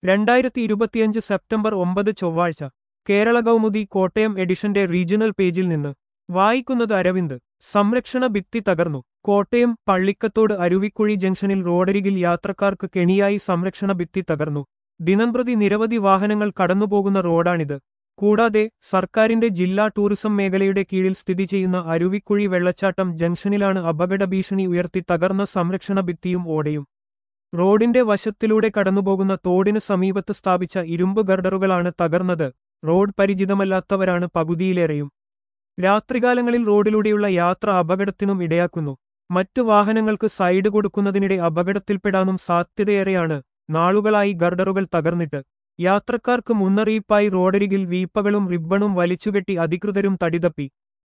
രണ്ടായിരത്തി ഇരുപത്തിയഞ്ച് സെപ്റ്റംബർ ഒമ്പത് ചൊവ്വാഴ്ച കേരള കൗമുദി കോട്ടയം എഡിഷന്റെ റീജിയണൽ പേജിൽ നിന്ന് വായിക്കുന്നത് അരവിന്ദ് സംരക്ഷണ ഭിത്തി തകർന്നു കോട്ടയം പള്ളിക്കത്തോട് അരുവിക്കുഴി ജംഗ്ഷനിൽ റോഡരികിൽ യാത്രക്കാർക്ക് കെണിയായി സംരക്ഷണ ഭിത്തി തകർന്നു ദിനംപ്രതി നിരവധി വാഹനങ്ങൾ കടന്നുപോകുന്ന റോഡാണിത് കൂടാതെ സർക്കാരിന്റെ ജില്ലാ ടൂറിസം മേഖലയുടെ കീഴിൽ സ്ഥിതി ചെയ്യുന്ന അരുവിക്കുഴി വെള്ളച്ചാട്ടം ജംഗ്ഷനിലാണ് അപകട ഭീഷണി ഉയർത്തി തകർന്ന സംരക്ഷണ ഭിത്തിയും ഓടയും റോഡിന്റെ വശത്തിലൂടെ കടന്നുപോകുന്ന തോടിന് സമീപത്ത് സ്ഥാപിച്ച ഇരുമ്പ് ഗർഡറുകളാണ് തകർന്നത് റോഡ് പരിചിതമല്ലാത്തവരാണ് പകുതിയിലേറെയും രാത്രികാലങ്ങളിൽ റോഡിലൂടെയുള്ള യാത്ര അപകടത്തിനും ഇടയാക്കുന്നു മറ്റു വാഹനങ്ങൾക്ക് സൈഡ് കൊടുക്കുന്നതിനിടെ അപകടത്തിൽപ്പെടാനും സാധ്യതയേറെയാണ് നാളുകളായി ഗർഡറുകൾ തകർന്നിട്ട് യാത്രക്കാർക്ക് മുന്നറിയിപ്പായി റോഡരികിൽ വീപ്പകളും റിബ്ബണും വലിച്ചുകെട്ടി അധികൃതരും തടിതപ്പി